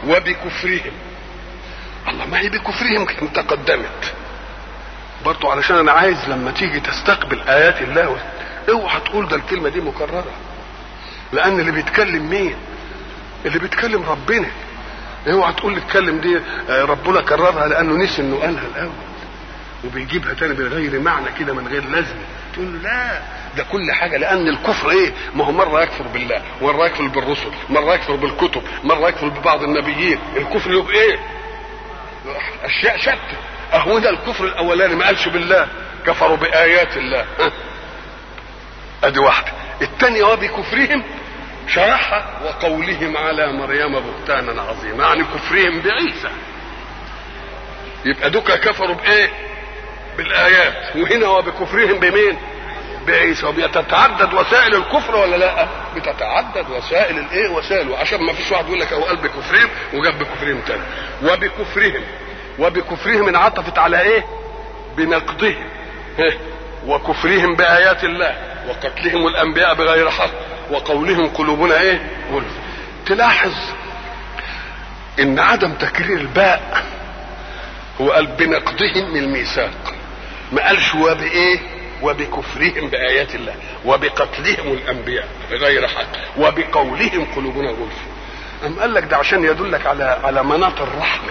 وبكفرهم الله ما هي بكفرهم كانت تقدمت برضو علشان انا عايز لما تيجي تستقبل ايات الله اوعى تقول ده الكلمه دي مكرره لان اللي بيتكلم مين اللي بيتكلم ربنا اوعى تقول لي اتكلم دي ربنا كررها لانه نسي انه قالها الاول وبيجيبها تاني بغير معنى كده من غير لازمه تقول له لا ده كل حاجه لان الكفر ايه ما هو مره يكفر بالله مره يكفر بالرسل مره يكفر بالكتب مره يكفر ببعض النبيين الكفر له بايه اشياء شتى اهو ده الكفر الاولاني ما قالش بالله كفروا بايات الله ادي واحده الثانيه وبكفرهم شرحها وقولهم على مريم بهتانا عظيما يعني كفرهم بعيسى يبقى دوكا كفروا بايه بالايات وهنا وبكفرهم بمين بعيسى وبتتعدد وسائل الكفر ولا لا بتتعدد وسائل الايه وسائله عشان ما فيش واحد يقول لك هو قال بكفرهم وجاب بكفرهم تاني وبكفرهم وبكفرهم انعطفت على ايه بنقضهم إيه؟ وكفرهم بايات الله وقتلهم الانبياء بغير حق وقولهم قلوبنا ايه غلف تلاحظ ان عدم تكرير الباء هو قال بنقضهم الميثاق ما قالش وبايه وبكفرهم بايات الله وبقتلهم الانبياء بغير حق وبقولهم قلوبنا غلف أم قال لك ده عشان يدلك على على مناط الرحمه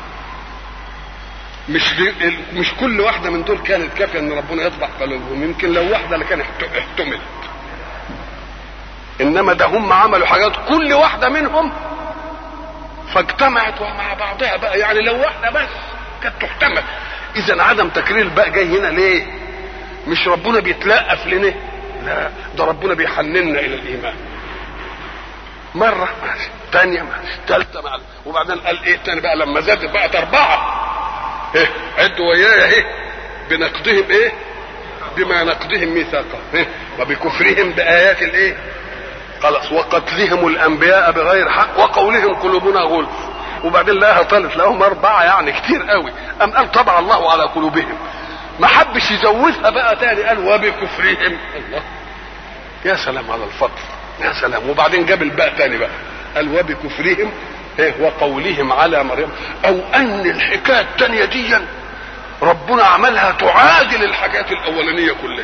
مش مش كل واحده من دول كانت كافيه ان ربنا يطبع قلوبهم يمكن لو واحده اللي كان احتملت انما ده هم عملوا حاجات كل واحده منهم فاجتمعت مع بعضها بقى يعني لو واحده بس كانت تحتمل اذا عدم تكرير الباء جاي هنا ليه مش ربنا بيتلقف لنا لا ده ربنا بيحننا الى الايمان مرة ماشي تانية ماشي تالتة ماشي وبعدين قال ايه تاني بقى لما زادت بقت أربعة ايه عدوا ويايا ايه بنقضهم ايه بما نقضهم ميثاقا إيه؟ وبكفرهم بآيات الايه خلاص وقتلهم الانبياء بغير حق وقولهم قلوبنا غلف وبعدين لقاها طالت لهم اربعه يعني كتير قوي ام قال طبع الله على قلوبهم ما حبش يزودها بقى تاني قال وبكفرهم الله يا سلام على الفضل يا سلام وبعدين جاب الباء تاني بقى قال وبكفرهم ايه وقولهم على مريم او ان الحكايه التانيه دي ربنا عملها تعادل الحاجات الاولانيه كلها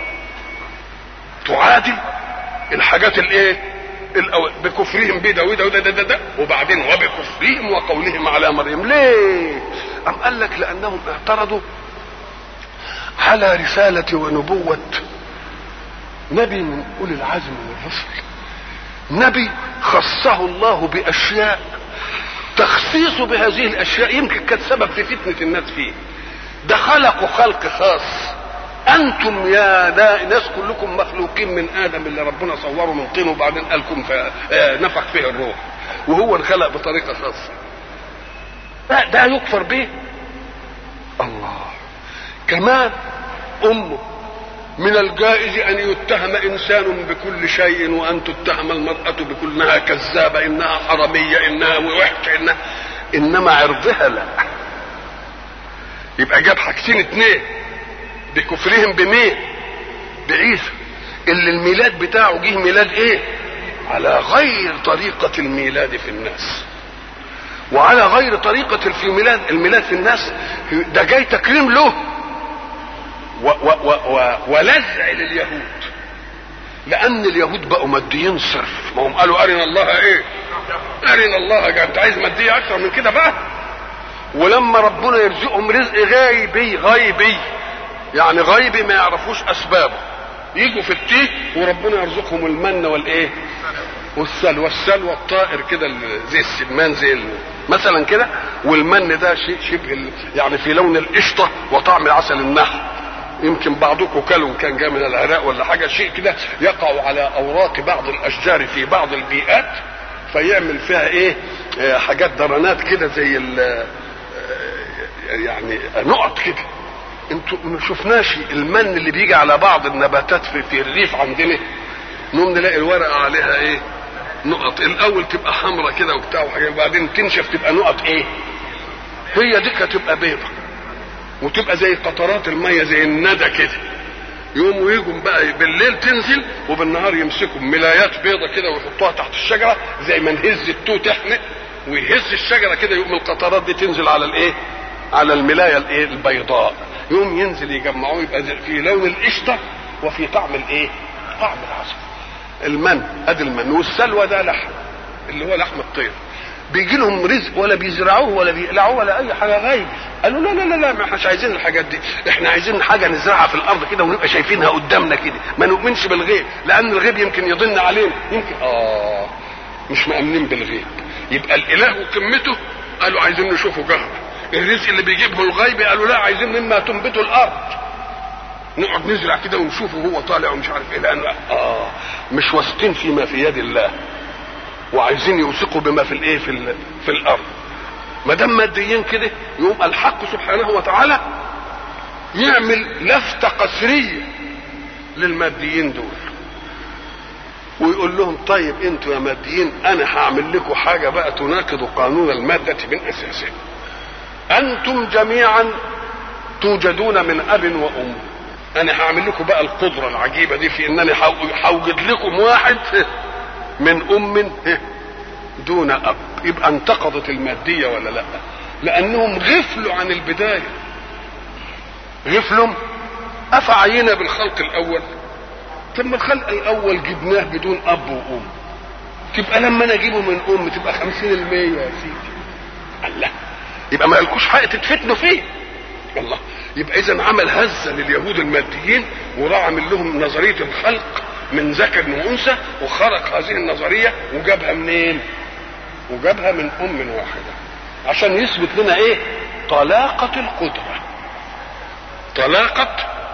تعادل الحاجات الايه الأول بكفرهم بده وده وده ده, ده, ده وبعدين وبكفرهم وقولهم على مريم ليه أم قال لك لأنهم اعترضوا على رسالة ونبوة نبي من أولي العزم من الرسل نبي خصه الله بأشياء تخصيصه بهذه الأشياء يمكن كان سبب في فتنة الناس فيه ده خلقوا خلق خاص انتم يا ناس كلكم مخلوقين من ادم اللي ربنا صوره من طين وبعدين قالكم نفخ فيه الروح وهو انخلق بطريقه خاصه ده, ده يكفر به الله كمان امه من الجائز ان يتهم انسان بكل شيء وان تتهم المراه بكل انها كذابه انها حراميه انها وحشه انها انما عرضها لا يبقى جاب حاجتين اتنين بكفرهم بمين بعيسى اللي الميلاد بتاعه جه ميلاد ايه على غير طريقة الميلاد في الناس وعلى غير طريقة في الميلاد الميلاد في الناس ده جاي تكريم له و و و و ولزع لليهود لأن اليهود بقوا ماديين صرف ما هم قالوا أرنا الله إيه؟ أرنا الله أنت عايز مادية أكتر من كده بقى ولما ربنا يرزقهم رزق غايبي غايبي يعني غيبي ما يعرفوش اسبابه يجوا في التيه وربنا يرزقهم المن والايه والسلوى السلوى الطائر كده زي السمان زي مثلا كده والمن ده شيء شبه يعني في لون القشطه وطعم عسل النحل يمكن بعضكم كلوا كان جاي من العراق ولا حاجه شيء كده يقع على اوراق بعض الاشجار في بعض البيئات فيعمل فيها ايه حاجات درنات كده زي يعني نقط كده انتوا ما شفناش المن اللي بيجي على بعض النباتات في, في الريف عندنا نقوم نلاقي الورقه عليها ايه نقط الاول تبقى حمراء كده وبتاع وحاجات وبعدين تنشف تبقى نقط ايه هي دي تبقى بيضه وتبقى زي قطرات الميه زي الندى كده يقوموا يجوا بقى بالليل تنزل وبالنهار يمسكوا ملايات بيضه كده ويحطوها تحت الشجره زي ما نهز التوت احنا ويهز الشجره كده يقوم القطرات دي تنزل على الايه على الملايه الايه البيضاء يقوم ينزل يجمعوه يبقى في لون القشطه وفي طعم الايه طعم العسل المن ادي المن والسلوى ده لحم اللي هو لحم الطير بيجي لهم رزق ولا بيزرعوه ولا بيقلعوه ولا اي حاجه غايب قالوا لا لا لا لا ما احناش عايزين الحاجات دي احنا عايزين حاجه نزرعها في الارض كده ونبقى شايفينها قدامنا كده ما نؤمنش بالغيب لان الغيب يمكن يضن علينا يمكن اه مش مأمنين بالغيب يبقى الاله وقمته قالوا عايزين نشوفه جهر الرزق اللي بيجيبه الغيب قالوا لا عايزين مما تنبته الارض نقعد نزرع كده ونشوفه وهو طالع ومش عارف ايه لانه اه مش واثقين فيما في يد الله وعايزين يوثقوا بما في الايه في, ال- في الارض ما دام ماديين كده يقوم الحق سبحانه وتعالى يعمل لفته قسريه للماديين دول ويقول لهم طيب انتوا يا ماديين انا هعمل لكم حاجه بقى تناقض قانون الماده من اساسه انتم جميعا توجدون من اب وام انا هعمل لكم بقى القدره العجيبه دي في انني هوجد لكم واحد من ام دون اب يبقى انتقضت الماديه ولا لا لانهم غفلوا عن البدايه غفلهم افعينا بالخلق الاول طب ما الخلق الاول جبناه بدون اب وام تبقى لما انا اجيبه من ام تبقى خمسين المية يا سيدي الله يبقى ما لكوش حق تتفتنوا فيه الله يبقى اذا عمل هزه لليهود الماديين وراح عامل لهم نظريه الخلق من ذكر وانثى وخرق هذه النظريه وجابها منين؟ وجابها من ام واحده عشان يثبت لنا ايه؟ طلاقه القدره طلاقه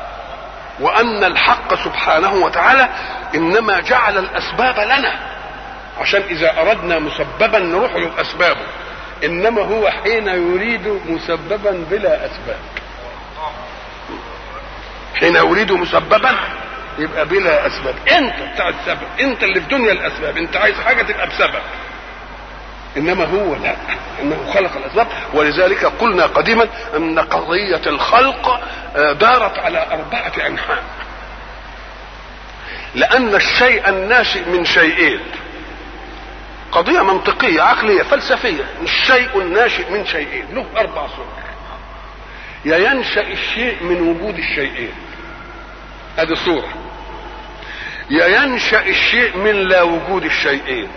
وان الحق سبحانه وتعالى انما جعل الاسباب لنا عشان اذا اردنا مسببا نروح له باسبابه انما هو حين يريد مسببا بلا اسباب حين يريد مسببا يبقى بلا اسباب انت بتاع السبب انت اللي في دنيا الاسباب انت عايز حاجه تبقى بسبب انما هو لا انه خلق الاسباب ولذلك قلنا قديما ان قضيه الخلق دارت على اربعه انحاء لان الشيء الناشئ من شيئين قضيه منطقيه عقليه فلسفيه الشيء الناشئ من شيئين له اربع صور يا ينشا الشيء من وجود الشيئين هذه صوره يا ينشا الشيء من لا وجود الشيئين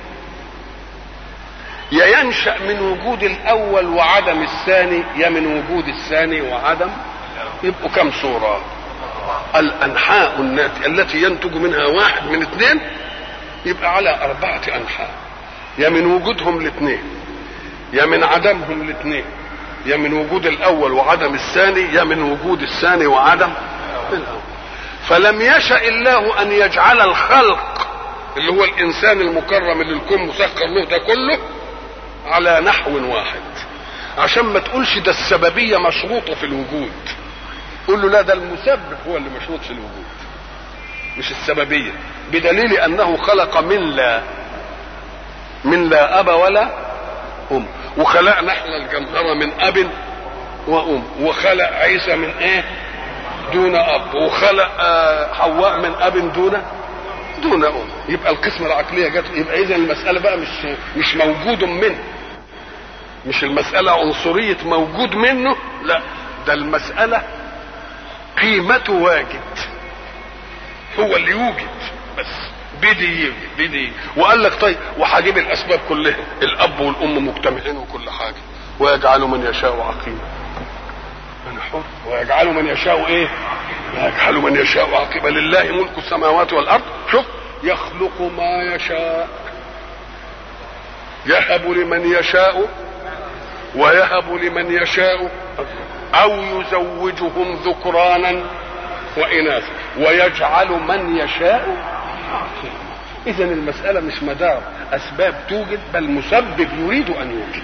يا ينشا من وجود الاول وعدم الثاني يا من وجود الثاني وعدم يبقوا كم صوره الانحاء التي ينتج منها واحد من اثنين يبقى على اربعه انحاء يا من وجودهم الاثنين يا من عدمهم الاثنين يا من وجود الاول وعدم الثاني يا من وجود الثاني وعدم الاول فلم يشا الله ان يجعل الخلق اللي هو الانسان المكرم اللي الكون مسخر له ده كله على نحو واحد عشان ما تقولش ده السببيه مشروطه في الوجود قول له لا ده المسبب هو اللي مشروط في الوجود مش السببيه بدليل انه خلق من لا من لا اب ولا ام وخلقنا احنا الجمهره من اب وام وخلق عيسى من ايه دون اب وخلق حواء من اب دون دون ام يبقى القسمه العقليه جت يبقى اذا المساله بقى مش مش موجود منه مش المساله عنصريه موجود منه لا ده المساله قيمته واجد هو اللي يوجد بس بدي يوجد بدي وقال لك طيب وهجيب الاسباب كلها الاب والام مجتمعين وكل حاجه ويجعل من يشاء عقيما انا حر ويجعل من يشاء ايه ويجعل من يشاء عقيما لله ملك السماوات والارض شوف يخلق ما يشاء يهب لمن يشاء ويهب لمن يشاء او يزوجهم ذكرانا واناثا ويجعل من يشاء اذا المساله مش مدار اسباب توجد بل مسبب يريد ان يوجد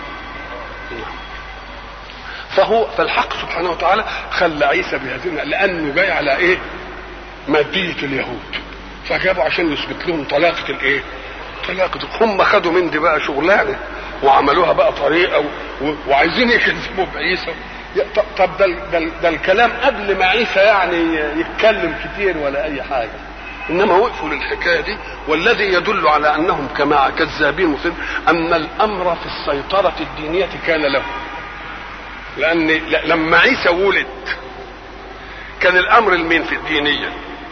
فهو فالحق سبحانه وتعالى خلى عيسى بهذه لانه جاي على ايه ماديه اليهود فجابوا عشان يثبت لهم طلاقه الايه طلاقه هم خدوا من دي بقى شغلانه وعملوها بقى طريقه و... و... وعايزين يكذبوا بعيسى طب ده, ده, ده الكلام قبل ما عيسى يعني يتكلم كتير ولا اي حاجه انما وقفوا للحكايه دي والذي يدل على انهم كما كذابين مسلم ان الامر في السيطره الدينيه كان له لان لما عيسى ولد كان الامر لمين في الدينيه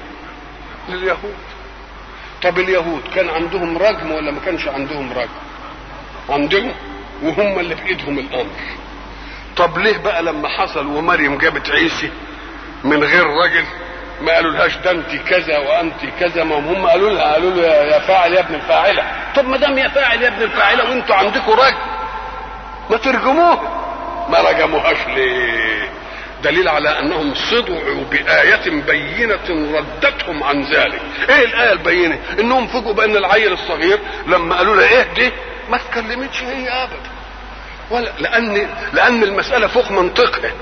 لليهود طب اليهود كان عندهم رجم ولا ما كانش عندهم رجم عندهم وهم اللي بايدهم الامر طب ليه بقى لما حصل ومريم جابت عيسى من غير رجل ما قالوا لهاش ده انت كذا وانت كذا ما هم قالوا لها قالوا له يا فاعل يا ابن الفاعله طب ما دام يا فاعل يا ابن الفاعله وانتوا عندكم رجل ما ترجموه ما رجموهاش ليه دليل على انهم صدعوا بآية بينة ردتهم عن ذلك ايه الآية البينة انهم فوجئوا بان العيل الصغير لما قالوا له ايه دي ما اتكلمتش هي ابدا ولا لان لان المسألة فوق منطقها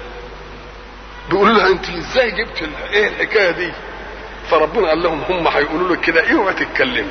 بيقولوا لها انت ازاي جبت ايه الحكاية دي فربنا قال لهم هم هيقولوا لك كده اوعى تتكلمي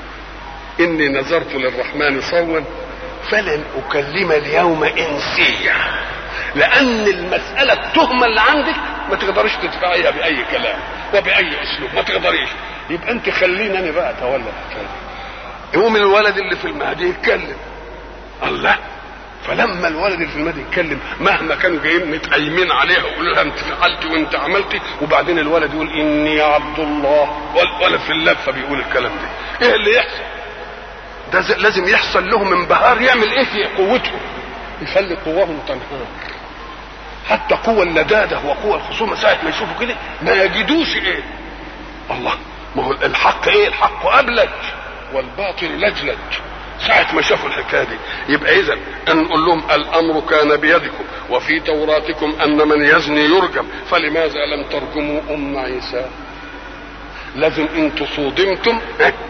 اني نذرت للرحمن صوا فلن اكلم اليوم انسيا لان المساله التهمه اللي عندك ما تقدريش تدفعيها باي كلام وباي اسلوب ما تقدريش يبقى انت خليني انا بقى اتولى الحكايه يقوم الولد اللي في المهدي يتكلم الله فلما الولد اللي في المهدي يتكلم مهما كانوا جايين متقيمين عليها ويقولوا لها انت فعلتي وانت عملتي وبعدين الولد يقول اني عبد الله ولا في اللفه بيقول الكلام ده ايه اللي يحصل ده لازم يحصل لهم انبهار يعمل ايه في قوتهم يخلي قواهم تنهار حتى قوى اللداده وقوى الخصومه ساعه ما يشوفوا كده ما يجدوش ايه الله ما هو الحق ايه الحق ابلج والباطل لجلج ساعة ما شافوا الحكاية دي يبقى إذا أن نقول لهم الأمر كان بيدكم وفي توراتكم أن من يزني يرجم فلماذا لم ترجموا أم عيسى لازم إن تصودمتم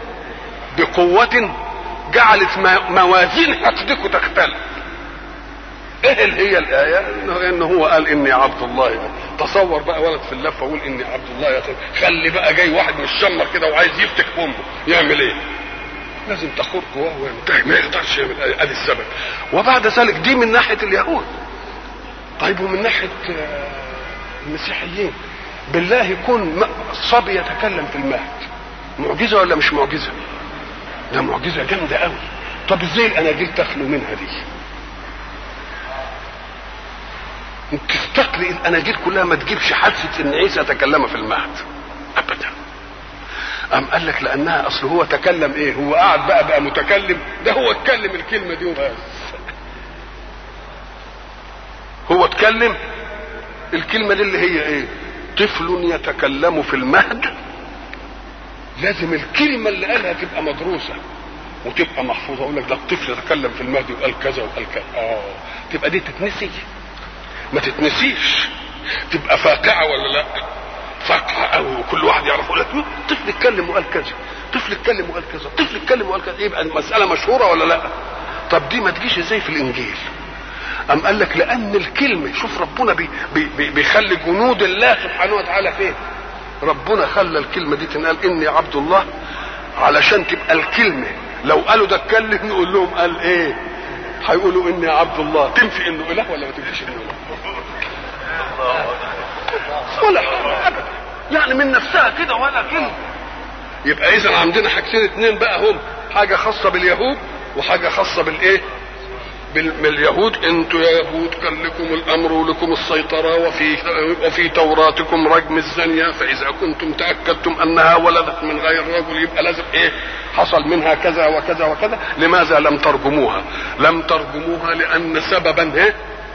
بقوة جعلت موازين حقدكم تختلف ايه اللي هي الايه انه, إنه هو قال اني عبد الله تصور بقى ولد في اللفه يقول اني عبد الله يا خلي بقى جاي واحد متشمر كده وعايز يفتك امه يعمل ايه لازم تخور قواه وينتهي ما يقدرش يعمل ادي السبب وبعد ذلك دي من ناحيه اليهود طيب ومن ناحيه المسيحيين بالله يكون صبي يتكلم في المهد معجزه ولا مش معجزه ده معجزه جامده قوي طب ازاي الاناجيل تخلو منها دي تفتكري الاناجيل كلها ما تجيبش حادثه ان عيسى تكلم في المهد ابدا أم قال لك لأنها أصل هو تكلم إيه؟ هو قاعد بقى بقى متكلم ده هو اتكلم الكلمة دي وبس. هو اتكلم الكلمة دي اللي هي إيه؟ طفل يتكلم في المهد لازم الكلمة اللي قالها تبقى مدروسة وتبقى محفوظة أقول لك ده الطفل يتكلم في المهد وقال كذا وقال كذا آه تبقى دي تتنسي ما تتنسيش تبقى فاقعة ولا لأ؟ فقعة قوي وكل واحد يعرف يقول لك طفل اتكلم وقال كذا طفل اتكلم وقال كذا طفل اتكلم وقال كذا يبقى المسألة مشهورة ولا لا طب دي ما تجيش ازاي في الانجيل أم قال لك لأن الكلمة شوف ربنا بي بي بيخلي جنود الله سبحانه وتعالى فين ربنا خلى الكلمة دي تنقال إني عبد الله علشان تبقى الكلمة لو قالوا ده اتكلم نقول لهم قال إيه هيقولوا إني عبد الله تنفي إنه إله ولا ما تنفيش إنه إله ولا حاجة ابدا يعني من نفسها كده ولا كلمه يبقى اذا عندنا حاجتين اتنين بقى هم حاجه خاصه باليهود وحاجه خاصه بالايه باليهود انتوا يا يهود كان لكم الامر ولكم السيطره وفي وفي توراتكم رجم الزانيه فاذا كنتم تاكدتم انها ولدت من غير رجل يبقى لازم ايه حصل منها كذا وكذا وكذا لماذا لم ترجموها لم ترجموها لان سببا ايه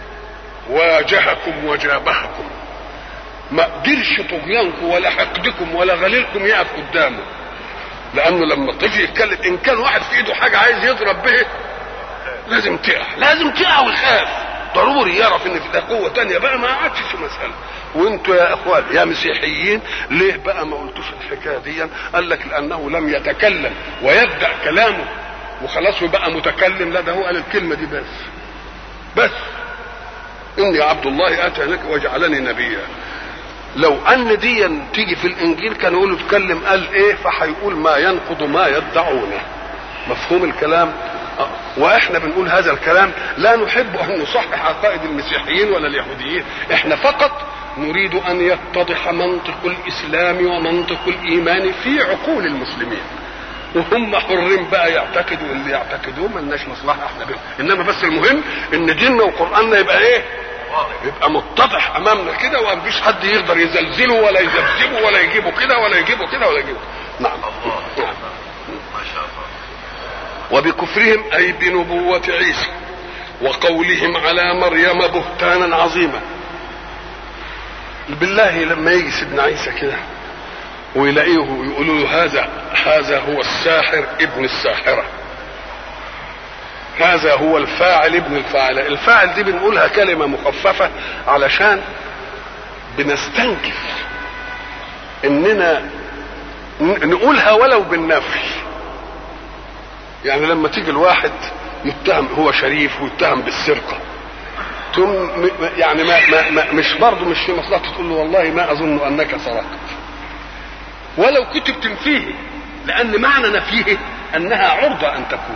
واجهكم وجابهكم ما قدرش طغيانكم ولا حقدكم ولا غليلكم يقف قدامه لانه لما الطفل يتكلم ان كان واحد في ايده حاجه عايز يضرب به لازم تقع لازم تقع ويخاف ضروري يعرف ان في ده قوه تانية بقى ما عادش في مساله وانتوا يا اخوان يا مسيحيين ليه بقى ما قلتوش الحكايه دي قال لك لانه لم يتكلم ويبدا كلامه وخلاص وبقى متكلم لا ده هو قال الكلمه دي بس بس اني عبد الله اتانك وجعلني نبيا لو ان دي تيجي في الانجيل كان يقولوا اتكلم قال ايه فهيقول ما ينقض ما يدعونه مفهوم الكلام أه. واحنا بنقول هذا الكلام لا نحب ان نصحح عقائد المسيحيين ولا اليهوديين احنا فقط نريد ان يتضح منطق الاسلام ومنطق الايمان في عقول المسلمين وهم حرين بقى يعتقدوا اللي يعتقدوه ملناش مصلحه احنا بهم انما بس المهم ان ديننا وقراننا يبقى ايه يبقى متضح امامنا كده ومفيش حد يقدر يزلزله ولا يذبذبه ولا يجيبه كده ولا يجيبه كده ولا يجيبه نعم نعم ما شاء الله وبكفرهم اي بنبوه عيسى وقولهم على مريم بهتانا عظيما بالله لما يجي سيدنا عيسى كده ويلاقيه يقولوا له هذا هذا هو الساحر ابن الساحرة هذا هو الفاعل ابن الفاعل الفاعل دي بنقولها كلمة مخففة علشان بنستنكف اننا نقولها ولو بالنفي يعني لما تيجي الواحد يتهم هو شريف ويتهم بالسرقة ثم يعني ما, ما, ما مش برضه مش في مصلحته تقول له والله ما اظن انك سرقت ولو كنت بتنفيه لان معنى نفيه انها عرضة ان تكون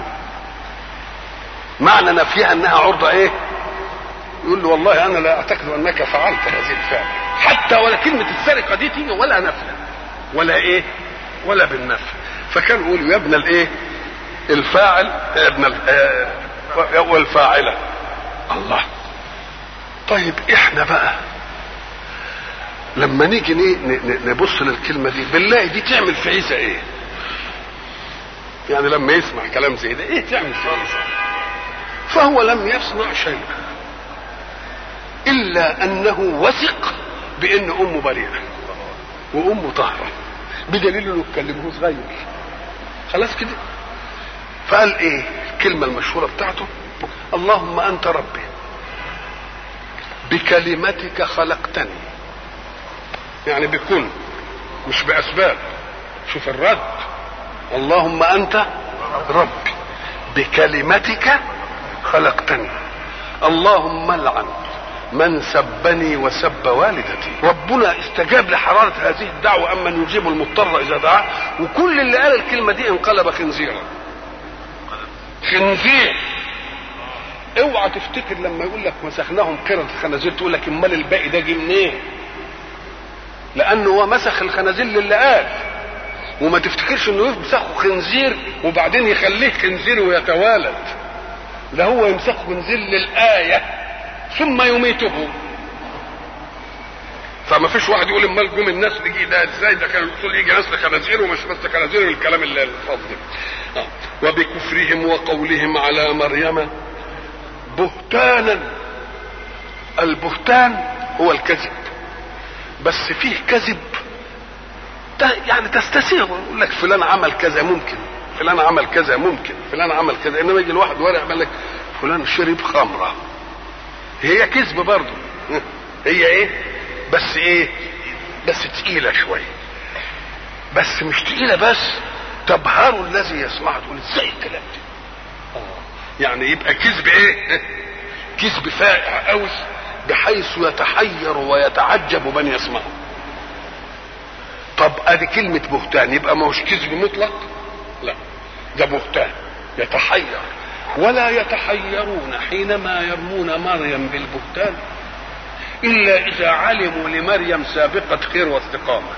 معنى نفيها انها عرضة ايه يقول له والله انا لا اعتقد انك فعلت هذه الفعل حتى ولا كلمة السرقة دي تيجي ولا نفي ولا ايه ولا بالنفي فكان يقول يا ابن الايه الفاعل يا ابن والفاعلة الله طيب احنا بقى لما نيجي نبص للكلمة دي بالله دي تعمل في عيسى ايه يعني لما يسمع كلام زي ده ايه تعمل في عيسى فهو لم يصنع شيئا الا انه وثق بان امه بريئه وامه طاهره بدليل انه كلمه صغير خلاص كده فقال ايه الكلمه المشهوره بتاعته اللهم انت ربي بكلمتك خلقتني يعني بكل مش باسباب شوف الرد اللهم انت ربي بكلمتك خلقتني اللهم لعن من سبني وسب والدتي ربنا استجاب لحرارة هذه الدعوة أما يجيب المضطر إذا دعاه وكل اللي قال الكلمة دي انقلب خنزيرا خنزير اوعى تفتكر لما يقول لك مسخناهم قردة الخنازير تقول لك امال الباقي ده جه منين لانه هو مسخ الخنازير للي قال وما تفتكرش انه يمسخه خنزير وبعدين يخليه خنزير ويتوالد ده هو يمسخه خنزير للآية ثم يميته فما فيش واحد يقول امال جم الناس اللي ده ازاي ده كان الاصول يجي نسل خنازير ومش بس خنازير والكلام اللي الفاضي آه. وبكفرهم وقولهم على مريم بهتانا البهتان هو الكذب بس فيه كذب يعني تستسيغ يقول لك فلان عمل كذا ممكن فلان عمل كذا ممكن فلان عمل كذا انما يجي الواحد ورق يقول لك فلان شرب خمره هي كذب برضه هي ايه بس ايه بس تقيلة شوية بس مش تقيلة بس تبهر الذي يسمعها تقول ازاي الكلام ده يعني يبقى كذب ايه كذب فائع قوي بحيث يتحير ويتعجب من يسمعه طب ادي كلمة بهتان يبقى ما هوش كذب مطلق لا ده بهتان يتحير ولا يتحيرون حينما يرمون مريم بالبهتان الا اذا علموا لمريم سابقة خير واستقامة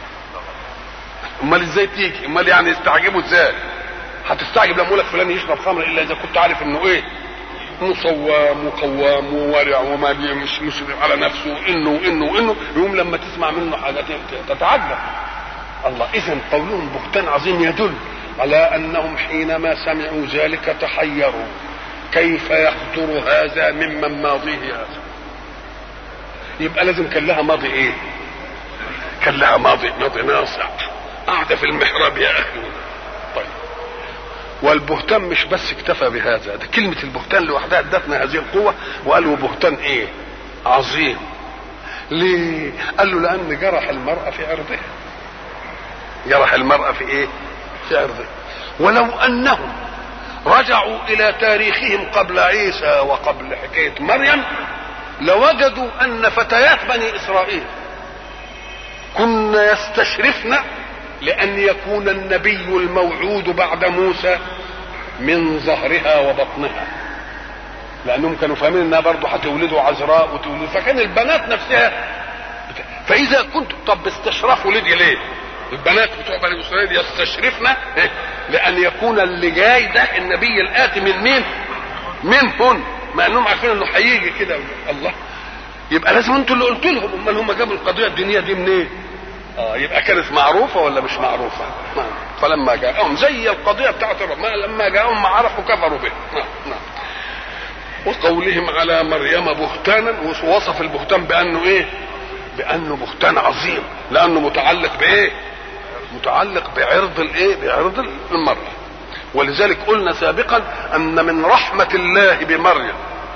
امال ازاي تيجي امال يعني يستعجبوا ازاي هتستعجب لما اقول لك فلان يشرب خمر الا اذا كنت عارف انه ايه انه صوام وقوام وورع وما مش مسرف على نفسه وانه وانه وانه يقوم لما تسمع منه حاجات تتعجب الله اذا قولهم بهتان عظيم يدل على انهم حينما سمعوا ذلك تحيروا كيف يخطر هذا ممن ماضيه هذا يبقى لازم كان لها ماضي ايه كان لها ماضي ماضي ناصع قاعده في المحراب يا اخي طيب والبهتان مش بس اكتفى بهذا ده كلمة البهتان لوحدها ادتنا هذه القوة وقال له بهتان ايه عظيم ليه قال له لان جرح المرأة في عرضها جرح المرأة في ايه في عرضها ولو انهم رجعوا الى تاريخهم قبل عيسى وقبل حكاية مريم لوجدوا ان فتيات بني اسرائيل كن يستشرفن لأن يكون النبي الموعود بعد موسى من ظهرها وبطنها لأنهم كانوا فاهمين إنها برضه هتولدوا عذراء وتولد فكان البنات نفسها فاذا كنت طب استشرفوا لدي ليه البنات بتوع بني اسرائيل يستشرفن إيه؟ لان يكون اللي جاي ده النبي الاتي من مين منهن مع انهم عارفين انه هيجي كده الله يبقى لازم انتوا اللي قلت لهم امال هم جابوا القضيه الدينيه دي منين إيه؟ اه يبقى كانت معروفه ولا مش معروفه نعم فلما جاءهم زي القضيه بتاعت الرب لما جاءهم ما عرفوا كفروا به نعم نعم وقولهم على مريم بهتانا ووصف البهتان بانه ايه بانه بهتان عظيم لانه متعلق بايه متعلق بعرض الايه بعرض المرأة ولذلك قلنا سابقا ان من رحمة الله بمريم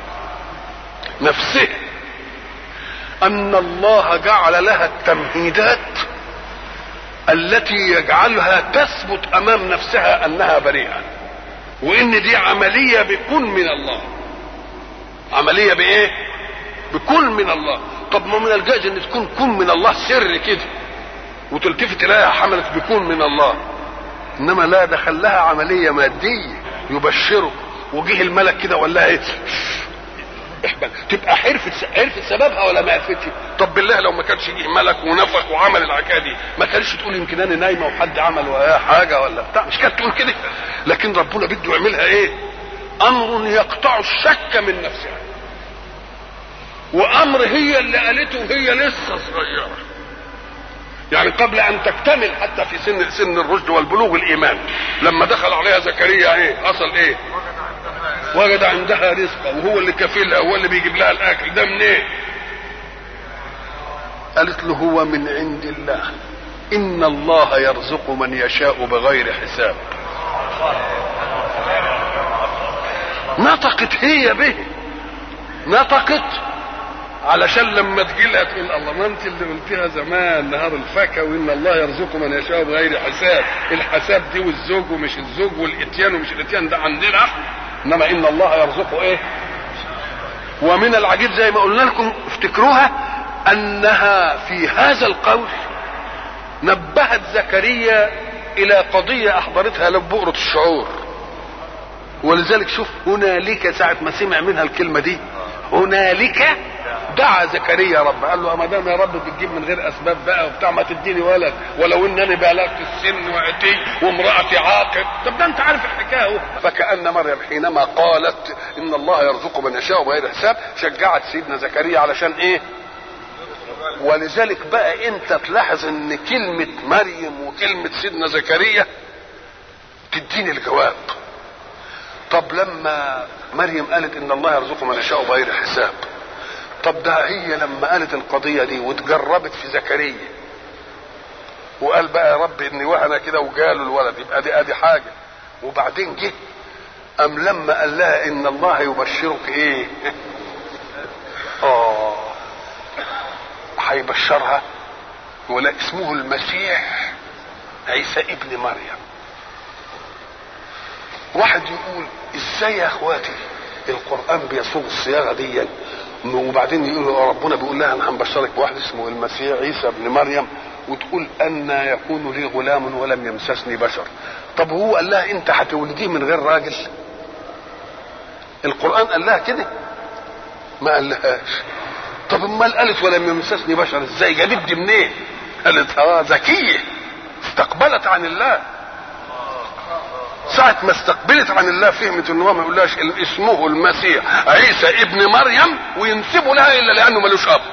نفسه ان الله جعل لها التمهيدات التي يجعلها تثبت امام نفسها انها بريئة وان دي عملية بكون من الله عملية بايه بكون من الله طب ما من الجائز ان تكون كن من الله سر كده وتلتفت اليها حملت بكون من الله انما لا دخل لها عمليه ماديه يبشره وجه الملك كده ولا ايه احبل تبقى حرفت عرفت سببها ولا ما عرفتش طب بالله لو ما كانش جه ملك ونفخ وعمل العكايه دي ما كانش تقول يمكن انا نايمه وحد عمل وياها حاجه ولا بتاع مش كانت تقول كده لكن ربنا بده يعملها ايه امر يقطع الشك من نفسها وامر هي اللي قالته وهي لسه صغيره يعني قبل ان تكتمل حتى في سن سن الرشد والبلوغ الايمان لما دخل عليها زكريا ايه حصل ايه وجد عندها رزقا وهو اللي كفيلها هو اللي بيجيب لها الاكل ده منين إيه؟ قالت له هو من عند الله ان الله يرزق من يشاء بغير حساب نطقت هي به نطقت علشان لما تجي لها تقول الله ما انت اللي قلتيها زمان نهار الفكا وان الله يرزق من يشاء بغير حساب الحساب دي والزوج ومش الزوج والاتيان ومش الاتيان ده عندنا احنا انما ان الله يرزقه ايه ومن العجيب زي ما قلنا لكم افتكروها انها في هذا القول نبهت زكريا الى قضيه احضرتها له بؤره الشعور ولذلك شوف هنالك ساعه ما سمع منها الكلمه دي هنالك دعا زكريا رب قال له ما دام يا رب بتجيب من غير اسباب بقى وبتاع ما تديني ولد ولو انني بلغت السن واتي وامراتي عاقر طب ده انت عارف الحكايه فكان مريم حينما قالت ان الله يرزق من يشاء بغير حساب شجعت سيدنا زكريا علشان ايه ولذلك بقى انت تلاحظ ان كلمه مريم وكلمه سيدنا زكريا تديني الجواب طب لما مريم قالت ان الله يرزق من يشاء بغير حساب طب ده هي لما قالت القضيه دي وتجربت في زكريا وقال بقى يا رب اني وهنا كده وجاله الولد يبقى دي ادي حاجه وبعدين جه ام لما قال لها ان الله يبشرك ايه اه هيبشرها ولا اسمه المسيح عيسى ابن مريم واحد يقول ازاي يا اخواتي القران بيصوغ الصياغه دي وبعدين يقول ربنا بيقول لها انا هنبشرك بواحد اسمه المسيح عيسى ابن مريم وتقول ان يكون لي غلام ولم يمسسني بشر طب هو قال لها انت هتولديه من غير راجل القران قال لها كده ما قالهاش طب امال قالت ولم يمسسني بشر ازاي جابت دي منين قالت اه ذكيه استقبلت عن الله ساعة ما استقبلت عن الله فهمت ان هو ما يقولهاش اسمه المسيح عيسى ابن مريم وينسبوا لها الا لانه ملوش اب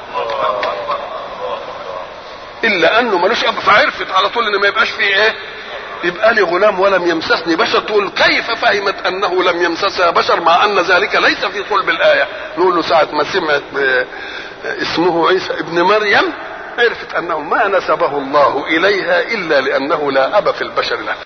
الا انه ملوش اب فعرفت على طول ان ما يبقاش فيه ايه يبقى لي غلام ولم يمسسني بشر تقول كيف فهمت انه لم يمسسها بشر مع ان ذلك ليس في صلب الايه نقول له ساعه ما سمعت اسمه عيسى ابن مريم عرفت انه ما نسبه الله اليها الا لانه لا اب في البشر له